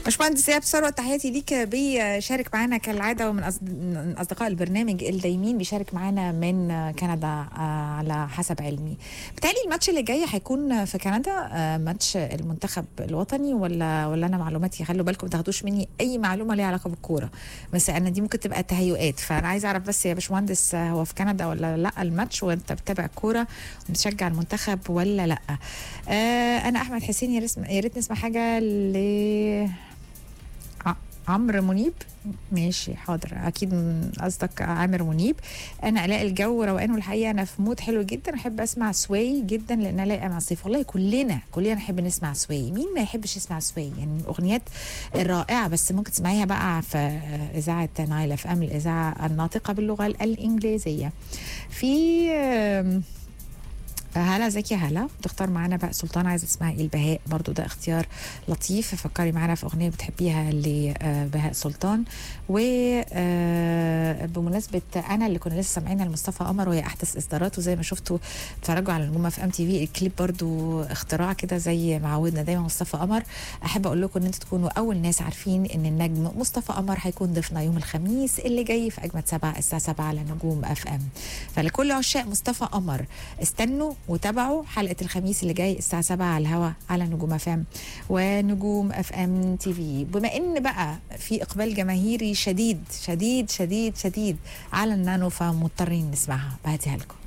باشمهندس ايهاب ثروت تحياتي ليك بيشارك معانا كالعاده ومن أصد- من اصدقاء البرنامج الدايمين بيشارك معانا من كندا آه، على حسب علمي بالتالي الماتش اللي جاي هيكون في كندا آه، ماتش المنتخب الوطني ولا ولا انا معلوماتي خلوا بالكم ما تاخدوش مني اي معلومه ليها علاقه بالكوره بس انا دي ممكن تبقى تهيؤات فانا عايزه اعرف بس يا باشمهندس آه، هو في كندا ولا لا الماتش وانت بتتابع الكوره وبتشجع المنتخب ولا لا آه انا احمد حسين يا رسم- يا ريت نسمع حاجه ل ع- عمرو منيب ماشي حاضر اكيد م- قصدك عامر منيب انا الاقي الجو روقان والحقيقه انا في مود حلو جدا احب اسمع سواي جدا لان انا لاقيه مع الصيف والله كلنا كلنا نحب نسمع سواي مين ما يحبش يسمع سواي يعني من الاغنيات الرائعه بس ممكن تسمعيها بقى في اذاعه نايل اف ام الاذاعه الناطقه باللغه الانجليزيه في آم، هلا ازيك يا هلا تختار معانا بقى سلطان عايزه تسمعي البهاء برضو ده اختيار لطيف فكري معانا في اغنيه بتحبيها لبهاء سلطان و آه، بمناسبه انا اللي كنا لسه سامعينها لمصطفى قمر وهي احدث اصداراته زي ما شفتوا اتفرجوا على نجومه في ام تي في الكليب برضو اختراع كده زي ما عودنا دايما مصطفى قمر احب اقول لكم ان انتوا تكونوا اول ناس عارفين ان النجم مصطفى قمر هيكون ضيفنا يوم الخميس اللي جاي في اجمد سبعة الساعه 7 على نجوم اف ام فلكل عشاق مصطفى قمر استنوا وتابعوا حلقه الخميس اللي جاي الساعه 7 على الهوا على نجوم اف ام ونجوم اف ام تي في بما ان بقى في اقبال جماهيري شديد شديد شديد شديد على النانو فمضطرين نسمعها بهديها لكم